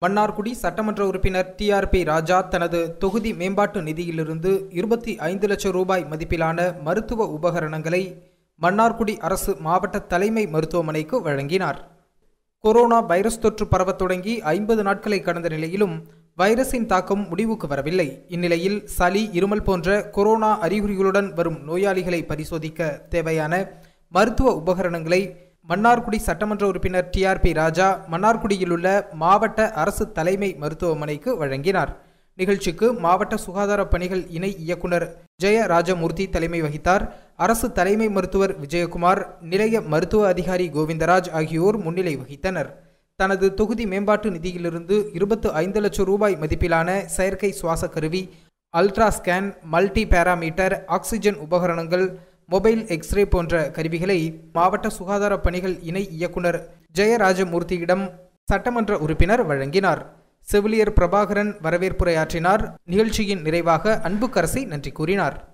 மன்னார்குடி சட்டமன்ற உறுப்பினர் டிஆர்பி ராஜா தனது தொகுதி மேம்பாட்டு நிதியிலிருந்து இருபத்தி ஐந்து லட்சம் ரூபாய் மதிப்பிலான மருத்துவ உபகரணங்களை மன்னார்குடி அரசு மாவட்ட தலைமை மருத்துவமனைக்கு வழங்கினார் கொரோனா வைரஸ் தொற்று பரவத் தொடங்கி ஐம்பது நாட்களை கடந்த நிலையிலும் வைரஸின் தாக்கம் முடிவுக்கு வரவில்லை இந்நிலையில் சளி இருமல் போன்ற கொரோனா அறிகுறிகளுடன் வரும் நோயாளிகளை பரிசோதிக்க தேவையான மருத்துவ உபகரணங்களை மன்னார்குடி சட்டமன்ற உறுப்பினர் டிஆர்பி ராஜா மன்னார்குடியில் உள்ள மாவட்ட அரசு தலைமை மருத்துவமனைக்கு வழங்கினார் நிகழ்ச்சிக்கு மாவட்ட சுகாதார பணிகள் இணை இயக்குனர் ஜெய ராஜமூர்த்தி தலைமை வகித்தார் அரசு தலைமை மருத்துவர் விஜயகுமார் நிலைய மருத்துவ அதிகாரி கோவிந்தராஜ் ஆகியோர் முன்னிலை வகித்தனர் தனது தொகுதி மேம்பாட்டு நிதியிலிருந்து இருபத்து ஐந்து லட்சம் ரூபாய் மதிப்பிலான செயற்கை சுவாச கருவி ultra scan multi parameter oxygen உபகரணங்கள் மொபைல் எக்ஸ்ரே போன்ற கருவிகளை மாவட்ட சுகாதார பணிகள் இணை இயக்குனர் ஜெயராஜமூர்த்தியிடம் சட்டமன்ற உறுப்பினர் வழங்கினார் செவிலியர் பிரபாகரன் வரவேற்புரையாற்றினார் நிகழ்ச்சியின் நிறைவாக அன்புக்கரசி நன்றி கூறினார்